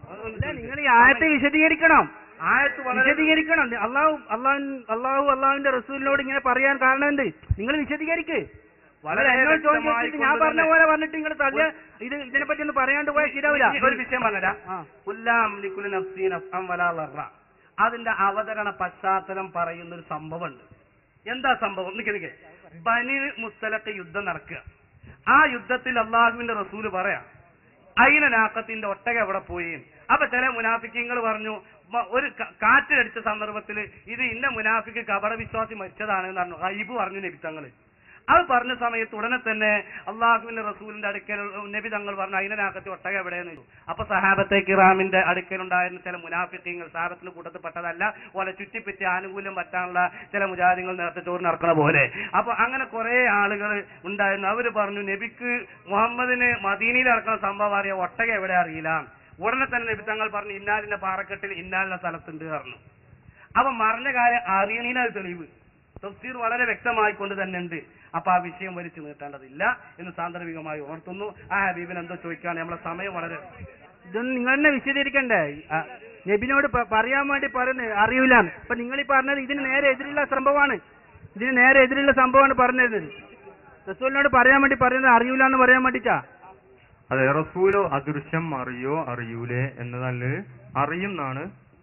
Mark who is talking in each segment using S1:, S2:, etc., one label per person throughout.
S1: നിങ്ങൾ ഈ ആയത്തെ വിശദീകരിക്കണം
S2: ആയത്ത് വളരെ
S1: വിശദീകരിക്കണം അള്ളാഹു അള്ളാഹു അള്ളാഹു അള്ളാഹുവിന്റെ റസൂലിനോട് ഇങ്ങനെ പറയാൻ കാരണമുണ്ട് നിങ്ങൾ വിശദീകരിക്ക്
S2: വളരെ
S1: എന്നോട് ചോദിച്ചിട്ട്
S2: വ്യക്തമായി
S1: ഞാൻ
S2: കൊണ്ട്
S1: പറഞ്ഞ
S2: തന്നെ-
S1: പോലെ പറഞ്ഞിട്ട് നിങ്ങൾ തള്ളിയ ഇത് ഇതിനെ പറ്റി ഒന്ന് പറയാണ്ട് പോയാൽ ശരിയാവില്ല
S2: ഈ ഒരു വിഷയം പറഞ്ഞുതരാം
S1: ആ.
S2: ഉല്ലാം ലിക്കുലി നഫ്സീൻ അഫ്അം വലാ ലറ. അതിന്റെ അവതരണ പശ്ചാത്തലം പറയുന്ന ഒരു സംഭവമുണ്ട് എന്താ സംഭവം നിക്ക് നിക്ക് ബനി മുസ്തലക്ക് യുദ്ധം നടക്കുക ആ യുദ്ധത്തിൽ അള്ളാഹുവിന്റെ റസൂല് പറയാം അയിനാക്കത്തിന്റെ ഒട്ടക എവിടെ പോയി അപ്പൊ ചില മുനാഫിക്കങ്ങൾ പറഞ്ഞു മ- ഒരു ക- കാറ്റിലടിച്ച സന്ദർഭത്തിൽ ഇത് ഇന്ന മുനാഫിക്ക് കബറ വിശ്വാസി മരിച്ചതാണ് എന്ന് പറഞ്ഞു ഹൈബ് പറഞ്ഞു നബിത്തങ്ങള് അത് പറഞ്ഞ സമയത്ത് ഉടനെ തന്നെ അള്ളാഹുവിന്റെ റസൂലിന്റെ അടുക്കൽ നബി തങ്ങൾ പറഞ്ഞു അതിനാക്കത്തി ഒട്ടക എവിടെയെന്ന് ചോദിച്ചു അപ്പൊ സഹാബത്തെ കിറാമിന്റെ അടുക്കലുണ്ടായിരുന്ന ചില മുനാഫിക്കങ്ങൾ സാഹബത്തിന്റെ കൂട്ടത്തിൽ പെട്ടതല്ല ഓലെ ചുറ്റിപ്പറ്റി ആനുകൂല്യം പറ്റാനുള്ള ചില മുജാദിങ്ങൾ നേരത്തെ ചോറ് നടക്കുന്ന പോലെ അപ്പൊ അങ്ങനെ കുറെ ആളുകൾ ഉണ്ടായിരുന്നു അവര് പറഞ്ഞു നബിക്ക് മുഹമ്മദിന് മദീനയിൽ നടക്കുന്ന സംഭവം അറിയാം ഒട്ടക എവിടെ അറിയില്ല ഉടനെ തന്നെ നബി തങ്ങൾ പറഞ്ഞു ഇന്നാലിന്റെ പാറക്കെട്ടിൽ ഇന്നാലിന്റെ സ്ഥലത്തുണ്ട് പറഞ്ഞു അപ്പൊ മറിഞ്ഞ കാര്യം അറിയണീനത് തെളിവ് തഫ്സീർ വളരെ വ്യക്തമായിക്കൊണ്ട് തന്നെ ഉണ്ട് അപ്പൊ ആ വിഷയം വലിച്ചു നീട്ടേണ്ടതില്ല എന്ന് സാന്ദർഭികമായി ഓർത്തുന്നു ആ ഹബീബിന് എന്തോ ചോദിക്കാണ് നമ്മളെ സമയം വളരെ
S1: ഇതൊന്നും നിങ്ങൾ തന്നെ വിശദീകരിക്കണ്ടേ ആ, നബിനോട് പ- പറയാൻ വേണ്ടി പറയുന്നത് അറിയില്ല അപ്പൊ നിങ്ങൾ ഈ പറഞ്ഞത് ഇതിന് നേരെ എതിരുള്ള സംഭവമാണ് ഇതിന് നേരെ എതിരുള്ള സംഭവമാണ് പറഞ്ഞിരുന്നത് റസൂലിനോട് പറയാൻ വേണ്ടി പറയുന്നത് അറിയില്ല എന്ന് പറയാൻ വേണ്ടിട്ടാ
S3: അതെ റസൂലോ അദൃശ്യം അറിയോ അറിയൂലേ എന്നതല്ല അറിയും എന്നാണ്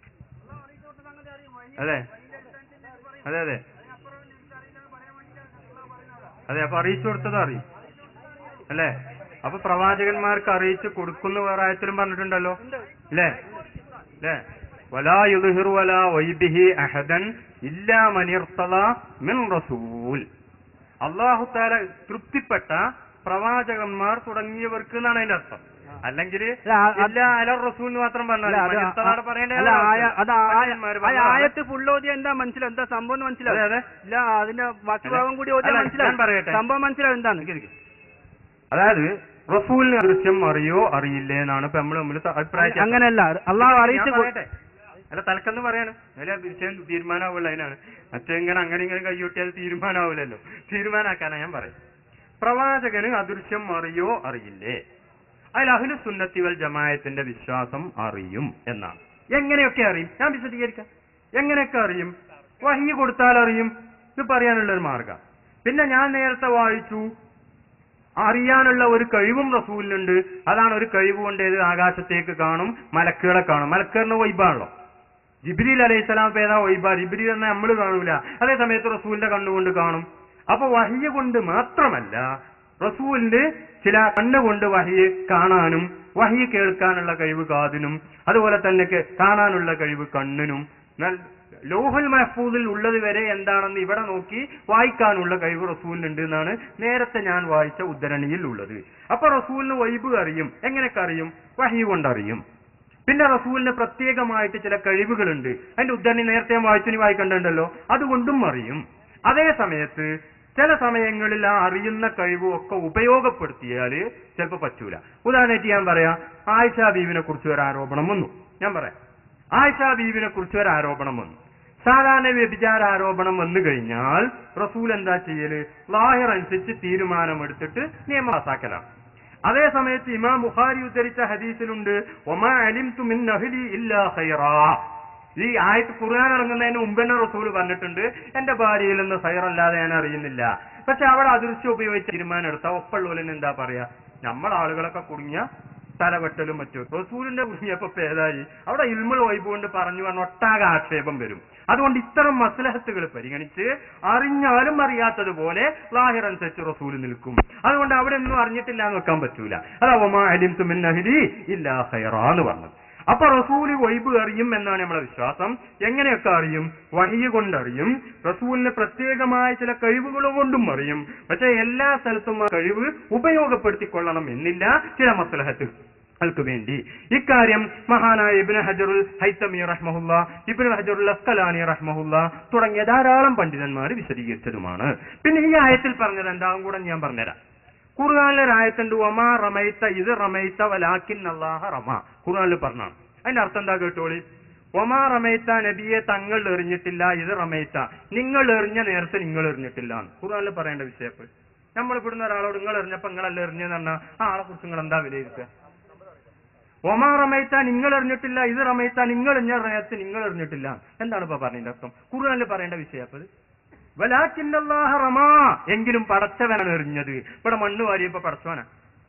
S3: അതെ അതെ അതെ അതെ അപ്പൊ അറിയിച്ചു കൊടുത്തത് അറിയും അല്ലേ അപ്പൊ പ്രവാചകന്മാർക്ക് അറിയിച്ചു കൊടുക്കുന്ന വേറെ ആയത്തിലും പറഞ്ഞിട്ടുണ്ടല്ലോ അല്ലേ അല്ലേ വലാ യുദ്ഹിറു വലാ വൈബിഹി അഹദൻ ഇല്ലാ മനിർത്തല മിൻ റസൂൽ അള്ളാഹു താല തൃപ്തിപ്പെട്ട പ്രവാചകന്മാർ തുടങ്ങിയവർക്ക് എന്നാണ് അതിന്റെ അർത്ഥം അല്ലെങ്കിൽ
S1: അല്ല, ആ-
S3: ഇല്ല അല റസൂൽ എന്ന് മാത്രം പറഞ്ഞാൽ
S1: അല്ല, അത്
S3: മതി. മനിർത്തലാടെ പറയേണ്ട
S1: അല്ല, ആയ- അത് ആ-
S3: മനുഷ്യന്മാര്
S1: ആ
S3: പറഞ്ഞതാണ്.
S1: ആയത്ത് ഫുൾ ഓതി എന്താ മനസ്സിലാവും എന്താ സംഭവം എന്ന്
S3: അതെ,
S1: മനസ്സിലാവും
S3: അതെ.
S1: ഇല്ല അതിന്റെ ബാക്കി ഭാഗം കൂടി ഓതിയാൽ
S3: അല്ല,
S1: മനസ്സിലാവും
S3: ഞാൻ പറയട്ടെ.
S1: സംഭവം മനസ്സിലാവും എന്താണ്
S3: അതായത് റസൂലിന് ദൃശ്യം അറിയോ അറിയില്ലേ എന്നാണ് ഇപ്പൊ നമ്മൾ തമ്മിൽ അഭിപ്രായം
S1: അങ്ങനെയല്ല അള്ളാഹു അറിയിച്ച് കൊ-
S3: പറയട്ടെ അല്ല തലക്കെന്ന് പറയാണ് അല്ല വിഷയം തീരുമാനമാവുള്ള അതിനാണ് മറ്റെങ്ങനെ അങ്ങനെ ഇങ്ങനെ കൈയൊട്ടിയാൽ തീരുമാനമാവില്ലല്ലോ തീരുമാനാക്കാനാ ഞാൻ പറയും പ്രവാചകന് അദൃശ്യം അറിയോ അറിയില്ലേ അതിൽ അഹ്ലു സുന്നത്തി വൽ ജമായത്തിന്റെ വിശ്വാസം അറിയും എന്നാണ് എങ്ങനെയൊക്കെ അറിയും ഞാൻ വിശദീകരിക്കാം എങ്ങനെയൊക്കെ അറിയും വഹി കൊടുത്താൽ അറിയും ഇത് പറയാനുള്ള ഒരു മാർഗം പിന്നെ ഞാൻ നേരത്തെ വായിച്ചു അറിയാനുള്ള ഒരു കഴിവും റസൂലിനുണ്ട് അതാണ് ഒരു കഴിവ് കൊണ്ട് ഏത് ആകാശത്തേക്ക് കാണും മലക്കുകളെ കാണും മലക്കുകളിന് വൈബാണല്ലോ ജിബ്രീൽ അലൈഹി സ്വലാം പേതാ വൈബ ജിബ്രീൽ എന്ന നമ്മൾ കാണൂല അതേ സമയത്ത് റസൂലിന്റെ കണ്ണുകൊണ്ട് കാണും അപ്പൊ വഹിയ കൊണ്ട് മാത്രമല്ല റസൂലിന്റെ ചില കണ്ണുകൊണ്ട് വഹിയെ കാണാനും വഹി കേൾക്കാനുള്ള കഴിവ് കാതിനും അതുപോലെ തന്നെ കെ- കാണാനുള്ള കഴിവ് കണ്ണിനും എന്നാൽ ലോഹൽ മഹഫൂദിൽ ഉള്ളത് വരെ എന്താണെന്ന് ഇവിടെ നോക്കി വായിക്കാനുള്ള കഴിവ് റസൂലിനുണ്ട് എന്നാണ് നേരത്തെ ഞാൻ വായിച്ച ഉദ്ധരണിയിൽ ഉള്ളത് അപ്പൊ റസൂലിന് വൈബ് അറിയും എങ്ങനെയൊക്കെ അറിയും വഹി കൊണ്ടറിയും പിന്നെ റസൂലിന് പ്രത്യേകമായിട്ട് ചില കഴിവുകളുണ്ട് അതിന്റെ ഉദ്ധരണി നേരത്തെ ഞാൻ വായിച്ചു നീ വായിക്കണ്ടുണ്ടല്ലോ അതുകൊണ്ടും അറിയും അതേ സമയത്ത് ചില സമയങ്ങളിൽ ആ അറിയുന്ന കഴിവും ഒക്കെ ഉപയോഗപ്പെടുത്തിയാല് ചിലപ്പോ പറ്റൂല ഉദാഹരണമായിട്ട് ഞാൻ പറയാം ആയിഷ ബീവിനെ കുറിച്ച് ഒരു ആരോപണം വന്നു ഞാൻ പറയാം ആയിഷ ബീവിനെ കുറിച്ച് ഒരു ആരോപണം വന്നു സാധാരണ വ്യഭിചാര ആരോപണം വന്നു കഴിഞ്ഞാൽ റസൂൽ എന്താ ചെയ്യല് ലാഹിർ അനുസരിച്ച് തീരുമാനമെടുത്തിട്ട് നിയമം പാസാക്കലാണ് അതേ സമയത്ത് ഇമാം ബുഖാരി ഉദ്ധരിച്ച ഹദീസിലുണ്ട് ഒമാ അലിംതു മിൻ അഹ്ലി ഇല്ലാ ഖൈറാ ഈ ആയത്ത് ഖുർആൻ ഇറങ്ങുന്നതിന് മുമ്പ് തന്നെ റസൂൽ പറഞ്ഞിട്ടുണ്ട് എന്റെ ഭാര്യയിൽ നിന്ന് ഹൈറല്ലാതെ ഞാൻ അറിയുന്നില്ല പക്ഷെ അവിടെ അദൃശ്യം ഉപയോഗിച്ച് തീരുമാനം എടുത്ത ഒപ്പുള്ളവരിന് എന്താ പറയാ നമ്മൾ ആളുകളൊക്കെ കുടുങ്ങിയ തലവെട്ടലും മറ്റും റസൂലിന്റെ കുടുങ്ങിയപ്പോ പേതായി അവിടെ ഇൽമുൾ വൈബ് കൊണ്ട് പറഞ്ഞു പറഞ്ഞ ഒട്ടാകെ ആക്ഷേപം വരും അതുകൊണ്ട് ഇത്തരം മസ്ലഹത്തുകൾ പരിഗണിച്ച് അറിഞ്ഞാലും അറിയാത്തതുപോലെ ലാഹിർ അനുസരിച്ച് റസൂൽ നിൽക്കും അതുകൊണ്ട് അവിടെ ഒന്നും അറിഞ്ഞിട്ടില്ല എന്ന് വെക്കാൻ പറ്റൂല അതാവുമാ അലിം തുമിൻ അഹിലി ഇല്ലാ ഖൈറാ എന്ന് പറഞ്ഞത് അപ്പൊ റസൂല് വൈബ് അറിയും എന്നാണ് നമ്മളെ വിശ്വാസം എങ്ങനെയൊക്കെ അറിയും വഹിയ കൊണ്ടറിയും റസൂലിന് പ്രത്യേകമായ ചില കഴിവുകൾ കൊണ്ടും അറിയും പക്ഷെ എല്ലാ സ്ഥലത്തും ആ കഴിവ് ഉപയോഗപ്പെടുത്തിക്കൊള്ളണം എന്നില്ല ചില മസലഹത്ത് ൾക്ക് വേണ്ടി ഇക്കാര്യം മഹാനായ ഇബ്നു ഹജറുൽ ഹൈത്തമി റഹ്മഹുല്ല ഇബ്നു ഹജറുൽ അസ്കലാനി റഹ്മഹുല്ല തുടങ്ങിയ ധാരാളം പണ്ഡിതന്മാർ വിശദീകരിച്ചതുമാണ് പിന്നെ ഈ ആയത്തിൽ പറഞ്ഞത് എന്താവും കൂടെ ഞാൻ പറഞ്ഞുതരാം ഖുർആാനിലെ ഒരു ആയത്തുണ്ട് ഒമാ റമൈത്ത ഇത് റമൈത്ത വലാക്കിൻ അള്ളാഹ റമ ഖുർആാനിൽ പറഞ്ഞാണ് അതിന്റെ അർത്ഥം എന്താ കേട്ടോളി ഒമാ റമൈത്ത നബിയെ തങ്ങൾ എറിഞ്ഞിട്ടില്ല ഇത് റമൈത്ത നിങ്ങൾ എറിഞ്ഞ നേരത്തെ നിങ്ങൾ എറിഞ്ഞിട്ടില്ല ഖുർആാനിൽ പറയേണ്ട വിഷയപ്പ് നമ്മൾ ഇവിടുന്ന് ഒരാളോട് നിങ്ങൾ എറിഞ്ഞപ്പോ നിങ്ങളല്ല എറിഞ്ഞെന്ന് പറഞ്ഞാൽ ആ ആളെ കുറിച്ച് നിങ്ങൾ എന്താ വിലയിരുത്തുക ഒമാ റമയത്ത നിങ്ങൾ എറിഞ്ഞിട്ടില്ല ഇത് റമയത്ത നിങ്ങൾ എറിഞ്ഞ റമയത്ത് നിങ്ങൾ എറിഞ്ഞിട്ടില്ല എന്താണ് ഇപ്പൊ പറഞ്ഞതിന്റെ അർത്ഥം ഖുർആനിൽ പറയേണ്ട വിഷയം അപ്പൊ ഇത്? വലാക്കിന്നല്ലാഹ റമാ എങ്കിലും പടച്ചവനാണ് എറിഞ്ഞത് ഇവിടെ മണ്ണ് വാരിയപ്പോ പടച്ചവനാ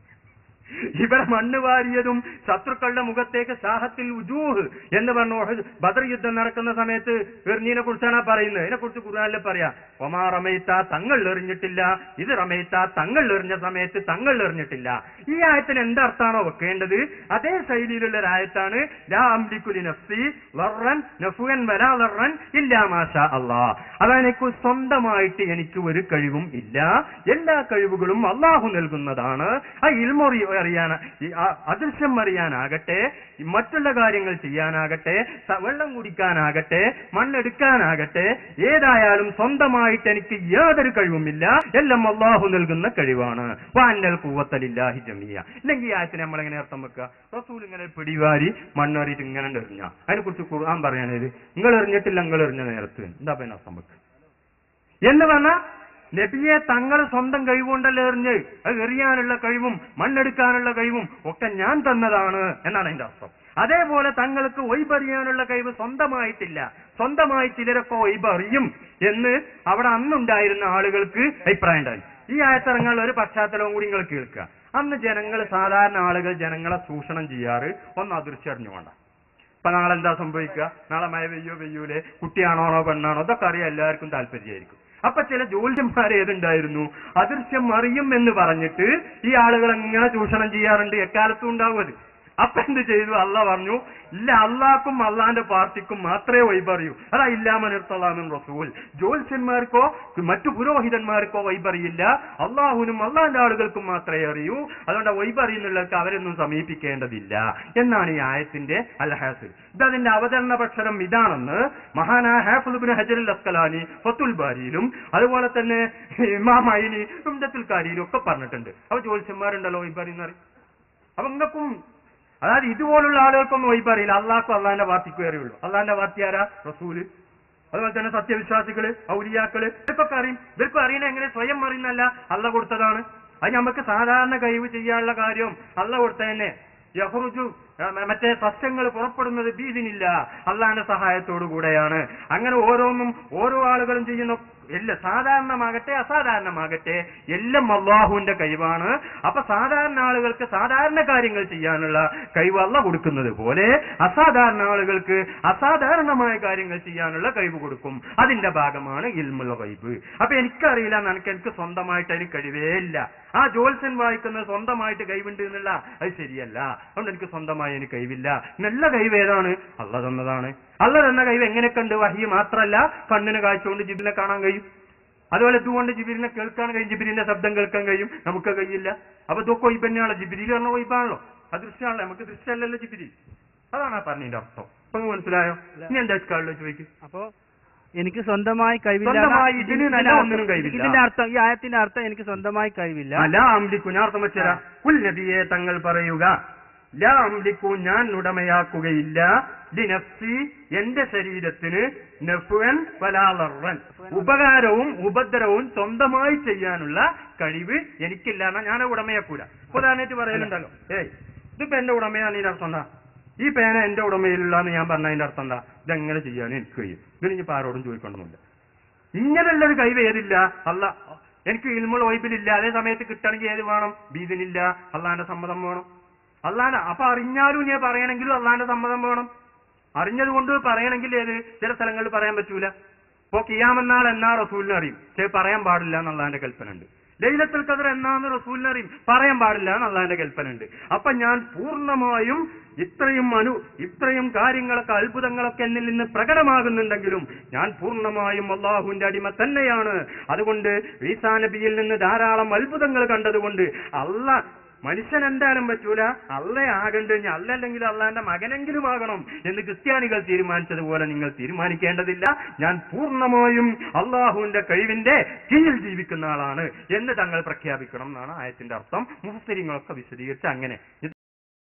S3: ഇവിടെ മണ്ണ് വാരിയതും ശത്രുക്കളുടെ മുഖത്തേക്ക് സാഹത്തിൽ ഉജൂഹ് എന്ന് പറഞ്ഞു ഉഹദ് ബദർ യുദ്ധം നടക്കുന്ന സമയത്ത് എറിഞ്ഞതിനെ കുറിച്ചാണ് പറയുന്നത് അതിനെ കുറിച്ച് ഖുർആനിൽ പറയാ ഒമാ റമയിത്ത തങ്ങൾ എറിഞ്ഞിട്ടില്ല ഇത് റമയിത്ത തങ്ങൾ എറിഞ്ഞ സമയത്ത് തങ്ങൾ എറിഞ്ഞിട്ടില്ല ഈ ആയത്തിന് എന്തർത്ഥാണോ വെക്കേണ്ടത് അതേ ശൈലിയിലുള്ള ഒരു ആയത്താണ് ലാ അംലിക്കുലി നഫ്സി ലർറൻ നഫുവൻ വലാ ലർറൻ ഇല്ലാ മാഷാ അല്ലാ അതാണ് എനിക്ക് സ്വന്തമായിട്ട് എനിക്ക് ഒരു കഴിവും ഇല്ല എല്ലാ കഴിവുകളും അള്ളാഹു നൽകുന്നതാണ് ആ ഇൽമൊറി അറിയാൻ ഈ ആ അദൃശ്യം അറിയാനാകട്ടെ ഈ മറ്റുള്ള കാര്യങ്ങൾ ചെയ്യാനാകട്ടെ സ- വെള്ളം കുടിക്കാനാകട്ടെ മണ്ണെടുക്കാനാകട്ടെ ഏതായാലും സ്വന്തമായിട്ട് എനിക്ക് യാതൊരു കഴിവുമില്ല എല്ലാം അള്ളാഹു നൽകുന്ന കഴിവാണ് വാന്നൽ കൂവത്തലില്ലാഹി ജമിയ ഇല്ലെങ്കിൽ ഈ ആയത്തിന് നമ്മളെങ്ങനെ അർത്ഥം വെക്കുക റസൂൽ ഇങ്ങനെ പിടിവാരി മണ്ണെറിയിട്ട് ഇങ്ങനെ എറിഞ്ഞ അതിനെ കുറിച്ച് ഖുർആൻ പറയാനത് നിങ്ങൾ എറിഞ്ഞിട്ടില്ല നിങ്ങൾ എറിഞ്ഞ നേരത്ത് എന്താ പിന്നെ അർത്ഥം വെക്കുക എന്ന് പറഞ്ഞാൽ നബിയെ തങ്ങൾ സ്വന്തം കഴിവുകൊണ്ടല്ലേ എറിഞ്ഞ് അത് എറിയാനുള്ള കഴിവും മണ്ണെടുക്കാനുള്ള കഴിവും ഒക്കെ ഞാൻ തന്നതാണ് എന്നാണ് അതിന്റെ അർത്ഥം അതേപോലെ തങ്ങൾക്ക് ഒയ്ബറിയാനുള്ള കഴിവ് സ്വന്തമായിട്ടില്ല സ്വന്തമായി ചിലരൊക്കെ ഒയ്ബറിയും എന്ന് അവിടെ അന്നുണ്ടായിരുന്ന ആളുകൾക്ക് അഭിപ്രായം ഉണ്ടായി ഈ ആയത്തിറങ്ങാനുള്ള ഒരു പശ്ചാത്തലവും കൂടി നിങ്ങൾ കേൾക്കുക അന്ന് ജനങ്ങൾ സാധാരണ ആളുകൾ ജനങ്ങളെ ചൂഷണം ചെയ്യാറ് ഒന്ന് അദൃശ്യറിഞ്ഞു വേണ്ട ഇപ്പൊ നാളെ എന്താ സംഭവിക്കുക നാളെ മഴ പെയ്യോ പെയ്യൂലേ കുട്ടിയാണോണോ പെണ്ണാണോ ഇതൊക്കെ അറിയാൻ എല്ലാവർക്കും താല്പര്യമായിരിക്കും അപ്പൊ ചില ജ്യോത്സ്യന്മാർ ഏതുണ്ടായിരുന്നു അദൃശ്യം അറിയും എന്ന് പറഞ്ഞിട്ട് ഈ ആളുകൾ എങ്ങനെ ചൂഷണം ചെയ്യാറുണ്ട് എക്കാലത്തും ഉണ്ടാവും അത് അപ്പൊ എന്ത് ചെയ്തു അല്ല പറഞ്ഞു ഇല്ല അള്ളാഹ്ക്കും അള്ളാന്റെ പാർട്ടിക്കും മാത്രമേ വൈബറിയൂ അതാ ഇല്ലാമനിർത്തലാമെന്ന് റസൂൽ ജ്യോത്സ്യന്മാർക്കോ മറ്റു പുരോഹിതന്മാർക്കോ വൈബറിയില്ല അള്ളാഹുവിനും അള്ളാന്റെ ആളുകൾക്കും മാത്രമേ അറിയൂ അതുകൊണ്ട് വൈബറിയുന്നുള്ളവർക്ക് അവരൊന്നും സമീപിക്കേണ്ടതില്ല എന്നാണ് ഈ ആയത്തിന്റെ അൽഹാസ് ഇതതിന്റെ അവതരണ പക്ഷരം ഇതാണെന്ന് മഹാനായ ഹാഫുലുബിൻ ഹജറുൽ അസ്കലാനി ഫത്തുൽ ബാരിയിലും അതുപോലെ തന്നെ ഇമാം ഐനി ഉംദത്തുൽ കാരിയിലും ഒക്കെ പറഞ്ഞിട്ടുണ്ട് അപ്പൊ ജ്യോത്സ്യന്മാരുണ്ടല്ലോ വൈബറി എന്ന് പറയും അപ്പൊ നിങ്ങൾക്കും അതായത് ഇതുപോലുള്ള ആളുകൾക്കൊന്നും വൈബ് അറിയില്ല അള്ളാഹ്ക്കും അള്ളാന്റെ പാർട്ടിക്കും അറിയുള്ളൂ അള്ളാന്റെ പാർട്ടി ആരാ റസൂല് അതുപോലെ തന്നെ സത്യവിശ്വാസികള് ഔലിയാക്കള് ഇവർക്കൊക്കെ അറിയും ഇവർക്കും അറിയണ എങ്ങനെ സ്വയം അറിയുന്നല്ല അല്ല കൊടുത്തതാണ് അത് നമുക്ക് സാധാരണ കഴിവ് ചെയ്യാനുള്ള കാര്യം അല്ല കൊടുത്തതന്നെ യഹ്റുജു ആ, മ- മറ്റേ സസ്യങ്ങൾ പുറപ്പെടുന്നത് ബീദിനില്ല അള്ളാന്റെ സഹായത്തോടു കൂടെയാണ് അങ്ങനെ ഓരോന്നും ഓരോ ആളുകളും ചെയ്യുന്ന എല്ലാം സാധാരണമാകട്ടെ അസാധാരണമാകട്ടെ എല്ലാം അള്ളാഹുവിന്റെ കഴിവാണ് അപ്പൊ സാധാരണ ആളുകൾക്ക് സാധാരണ കാര്യങ്ങൾ ചെയ്യാനുള്ള കഴിവ് അല്ല കൊടുക്കുന്നത് പോലെ അസാധാരണ ആളുകൾക്ക് അസാധാരണമായ കാര്യങ്ങൾ ചെയ്യാനുള്ള കഴിവ് കൊടുക്കും അതിന്റെ ഭാഗമാണ് ഇൽമുൽ ഗൈബ് അപ്പൊ എനിക്കറിയില്ല നിനക്ക് എനിക്ക് സ്വന്തമായിട്ട് അതിന് കഴിവേ ഇല്ല ആ ജോത്സ്യൻ വായിക്കുന്നത് സ്വന്തമായിട്ട് കഴിവുണ്ട് എന്നുള്ള അത് ശരിയല്ല അതുകൊണ്ട് എനിക്ക് സ്വന്തമായി എനിക്ക് കഴിവില്ല നല്ല കഴിവ് ഏതാണ് അല്ല തന്നതാണ് അല്ല തന്ന കഴിവ് എങ്ങനെ കണ്ട് വഹി മാത്രമല്ല കണ്ണിന് കാഴ്ച ജിബിനെ കാണാൻ കഴിയും അതുപോലെ ഇതുകൊണ്ട് ജിബിരിനെ കേൾക്കാൻ കഴിയും ജിബിരിന്റെ ശബ്ദം കേൾക്കാൻ കഴിയും നമുക്ക് കഴിയില്ല അപ്പൊ ഇതൊക്കെ ഒയ്പന്നെയാണല്ലോ ജിബിരിയിൽ പറഞ്ഞ ഒയ്പാണല്ലോ അത് ദൃശ്യമാണല്ലോ നമുക്ക് ദൃശ്യമല്ലല്ലോ ജിബിരി അതാണ് ആ പറഞ്ഞതിന്റെ അർത്ഥം അപ്പൊ നിങ്ങൾക്ക് മനസ്സിലായോ ഇനി എന്താ ഇഷ്കാളിലോ ചോദിക്കും
S1: അപ്പോ എനിക്ക് സ്വന്തമായി കഴിവില്ല
S3: സ്വന്തമായി ഇതിന്
S1: ഇതിന്റെ
S3: നല്ല
S1: അർത്ഥം-
S3: ഒന്നിനും കഴിവില്ല.
S1: ഇതിന്റെ അർത്ഥം ഈ ആയത്തിന്റെ അർത്ഥം എനിക്ക് സ്വന്തമായി കഴിവില്ല
S3: അല്ല അംലിക്കു ഞാൻ അർത്ഥം വെച്ചരാ കുൽ നബിയെ തങ്ങൾ പറയുക ലാ അംലിക്കു ഞാൻ ഉടമയാക്കുകയില്ല ലിനഫ്സി എന്റെ ശരീരത്തിന് നഫുവൻ വലാളറൻ ഉപകാരവും ഉപദ്രവവും സ്വന്തമായി ചെയ്യാനുള്ള കഴിവ് എനിക്കില്ല എന്നാ ഞാൻ ഉടമയാക്കൂല ഉദാഹരണമായിട്ട് പറയലുണ്ടല്ലോ ഏയ് ഇതിപ്പോ എന്റെ ഉടമയാണ് ഇതിന്റെ അർത്ഥം എന്താ ഈ പേന എന്റെ ഉടമയിലുള്ളതെന്ന് ഞാൻ പറഞ്ഞതിന്റെ അർത്ഥം എന്താ ഇതെങ്ങനെ ചെയ്യാനും എനിക്ക് കഴിയും ഇതിന് ഇനിയിപ്പോ ആരോടും ചോദിക്കണമെന്നില്ല ഇങ്ങനെയുള്ളൊരു കഴിവ് ഏതില്ല അല്ല എനിക്ക് ഇൽമുൾ വൈബിലില്ല അതേ സമയത്ത് കിട്ടണമെങ്കിൽ ഏത് വേണം ബീദിനില്ല അള്ളാന്റെ സമ്മതം വേണം അള്ളാന്റെ അപ്പൊ അറിഞ്ഞാലും ഞാൻ പറയണമെങ്കിലും അള്ളാന്റെ സമ്മതം വേണം അറിഞ്ഞത് കൊണ്ട് പറയണമെങ്കിൽ ഏത് ചില സ്ഥലങ്ങളിൽ പറയാൻ പറ്റൂല ഇപ്പൊ കിയാമെന്നാൾ എന്നാ റസൂലിനെ അറിയും പക്ഷേ പറയാൻ പാടില്ല എന്നുള്ളതിന്റെ കൽപ്പന ഉണ്ട് ലൈലത്തുൽ ഖദർ എന്നാന്ന് റസൂലിനെ അറിയും പറയാൻ പാടില്ല എന്നുള്ളതിന്റെ കൽപ്പന ഉണ്ട് അപ്പൊ ഞാൻ പൂർണ്ണമായും ഇത്രയും അനു ഇത്രയും കാര്യങ്ങളൊക്കെ അത്ഭുതങ്ങളൊക്കെ എന്നിൽ നിന്ന് പ്രകടമാകുന്നുണ്ടെങ്കിലും ഞാൻ പൂർണ്ണമായും അള്ളാഹുവിന്റെ അടിമ തന്നെയാണ് അതുകൊണ്ട് ഈസാ നബിയിൽ നിന്ന് ധാരാളം അത്ഭുതങ്ങൾ കണ്ടതുകൊണ്ട് അല്ല മനുഷ്യൻ എന്തായാലും പറ്റൂല അല്ല ആകണ്ട ഇനി അല്ല അല്ലെങ്കിൽ അള്ളാന്റെ മകനെങ്കിലും ആകണം എന്ന് ക്രിസ്ത്യാനികൾ തീരുമാനിച്ചതുപോലെ നിങ്ങൾ തീരുമാനിക്കേണ്ടതില്ല ഞാൻ പൂർണ്ണമായും അള്ളാഹുവിന്റെ കഴിവിന്റെ കീഴിൽ ജീവിക്കുന്ന ആളാണ് എന്ന് തങ്ങൾ പ്രഖ്യാപിക്കണം എന്നാണ് ആയത്തിന്റെ അർത്ഥം മുഹസ്സരിങ്ങളൊക്കെ വിശദീകരിച്ച് അങ്ങനെ